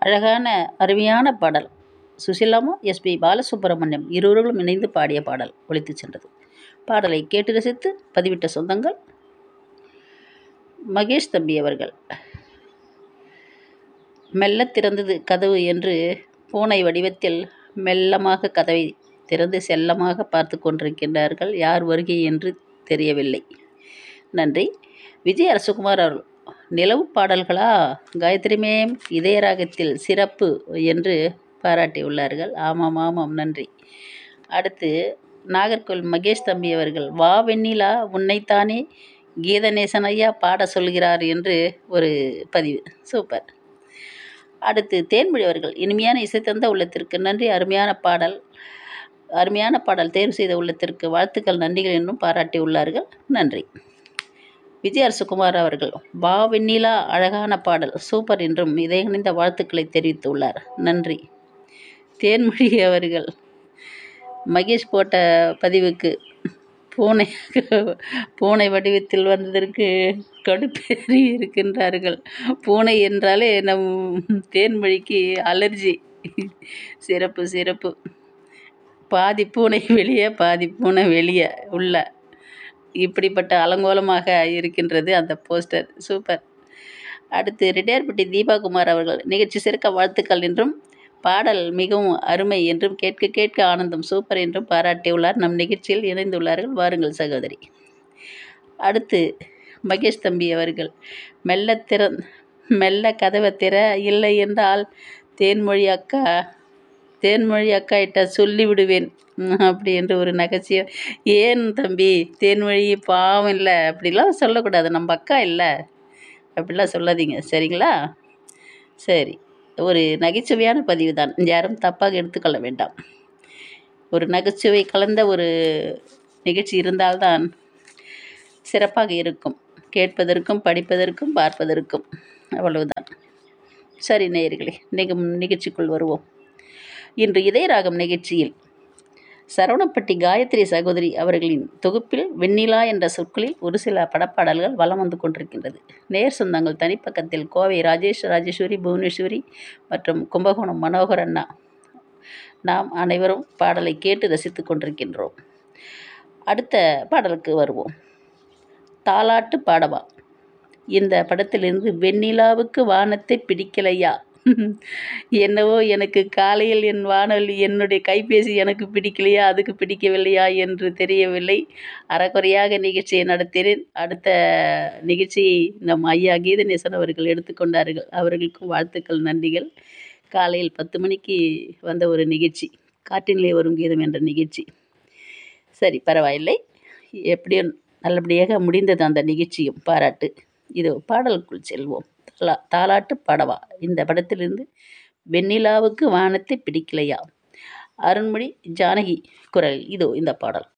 அழகான அருமையான பாடல் சுசிலாமும் எஸ்பி பாலசுப்ரமணியம் இருவர்களும் இணைந்து பாடிய பாடல் ஒலித்துச் சென்றது பாடலை கேட்டு ரசித்து பதிவிட்ட சொந்தங்கள் மகேஷ் தம்பி அவர்கள் மெல்லத் திறந்தது கதவு என்று பூனை வடிவத்தில் மெல்லமாக கதவை திறந்து செல்லமாக பார்த்து கொண்டிருக்கின்றார்கள் யார் வருகை என்று தெரியவில்லை நன்றி விஜய் அரசகுமார் அவர்கள் நிலவு பாடல்களா காயத்ரி மேம் இதய ராகத்தில் சிறப்பு என்று பாராட்டியுள்ளார்கள் ஆமாம் ஆமாம் நன்றி அடுத்து நாகர்கோவில் மகேஷ் தம்பி அவர்கள் வா வெண்ணிலா உன்னைத்தானே கீதநேசன் ஐயா பாட சொல்கிறார் என்று ஒரு பதிவு சூப்பர் அடுத்து தேன்மொழி அவர்கள் இனிமையான இசை தந்த உள்ளத்திற்கு நன்றி அருமையான பாடல் அருமையான பாடல் தேர்வு செய்த உள்ளத்திற்கு வாழ்த்துக்கள் நன்றிகள் என்றும் பாராட்டியுள்ளார்கள் நன்றி விஜய் அரசுகுமார் அவர்கள் வா வெண்ணிலா அழகான பாடல் சூப்பர் என்றும் இதயணிந்த வாழ்த்துக்களை தெரிவித்துள்ளார் நன்றி தேன்மொழி அவர்கள் மகேஷ் போட்ட பதிவுக்கு பூனை பூனை வடிவத்தில் வந்ததற்கு கடுப்பேறி இருக்கின்றார்கள் பூனை என்றாலே நம் தேன்மொழிக்கு அலர்ஜி சிறப்பு சிறப்பு பாதி பூனை வெளியே பாதி பூனை வெளியே உள்ள இப்படிப்பட்ட அலங்கோலமாக இருக்கின்றது அந்த போஸ்டர் சூப்பர் அடுத்து ரிட்டையர்பட்டி தீபாகுமார் அவர்கள் நிகழ்ச்சி சிறக்க வாழ்த்துக்கள் என்றும் பாடல் மிகவும் அருமை என்றும் கேட்க கேட்க ஆனந்தம் சூப்பர் என்றும் பாராட்டியுள்ளார் நம் நிகழ்ச்சியில் இணைந்துள்ளார்கள் வாருங்கள் சகோதரி அடுத்து மகேஷ் தம்பி அவர்கள் மெல்ல திற மெல்ல கதவை திற இல்லை என்றால் தேன்மொழி அக்கா தேன்மொழி அக்கா இட்ட சொல்லி விடுவேன் அப்படி என்று ஒரு நகைச்சுவை ஏன் தம்பி தேன்மொழி பாவம் இல்லை அப்படிலாம் சொல்லக்கூடாது நம்ம அக்கா இல்லை அப்படிலாம் சொல்லாதீங்க சரிங்களா சரி ஒரு நகைச்சுவையான பதிவு தான் யாரும் தப்பாக எடுத்துக்கொள்ள வேண்டாம் ஒரு நகைச்சுவை கலந்த ஒரு நிகழ்ச்சி இருந்தால்தான் சிறப்பாக இருக்கும் கேட்பதற்கும் படிப்பதற்கும் பார்ப்பதற்கும் அவ்வளவுதான் சரி நேயர்களே நிக நிகழ்ச்சிக்குள் வருவோம் இன்று இதயராகம் நிகழ்ச்சியில் சரவணப்பட்டி காயத்ரி சகோதரி அவர்களின் தொகுப்பில் வெண்ணிலா என்ற சொற்களில் ஒரு சில படப்பாடல்கள் வலம் வந்து கொண்டிருக்கின்றது நேர் சொந்தங்கள் தனிப்பக்கத்தில் கோவை ராஜேஷ் ராஜேஸ்வரி புவனேஸ்வரி மற்றும் கும்பகோணம் மனோகர் அண்ணா நாம் அனைவரும் பாடலை கேட்டு ரசித்து கொண்டிருக்கின்றோம் அடுத்த பாடலுக்கு வருவோம் தாலாட்டு பாடவா இந்த படத்திலிருந்து வெண்ணிலாவுக்கு வானத்தை பிடிக்கலையா என்னவோ எனக்கு காலையில் என் வானொலி என்னுடைய கைபேசி எனக்கு பிடிக்கலையா அதுக்கு பிடிக்கவில்லையா என்று தெரியவில்லை அறக்குறையாக நிகழ்ச்சியை நடத்தினேன் அடுத்த நிகழ்ச்சியை நம் ஐயா கீதநேசன் அவர்கள் எடுத்துக்கொண்டார்கள் அவர்களுக்கும் வாழ்த்துக்கள் நன்றிகள் காலையில் பத்து மணிக்கு வந்த ஒரு நிகழ்ச்சி காற்றினிலே வரும் கீதம் என்ற நிகழ்ச்சி சரி பரவாயில்லை எப்படியோ நல்லபடியாக முடிந்தது அந்த நிகழ்ச்சியும் பாராட்டு இது பாடலுக்குள் செல்வோம் தாலா தாலாட்டு படவா இந்த படத்திலிருந்து வெண்ணிலாவுக்கு வானத்தை பிடிக்கலையா அருண்மொழி ஜானகி குரல் இதோ இந்த பாடல்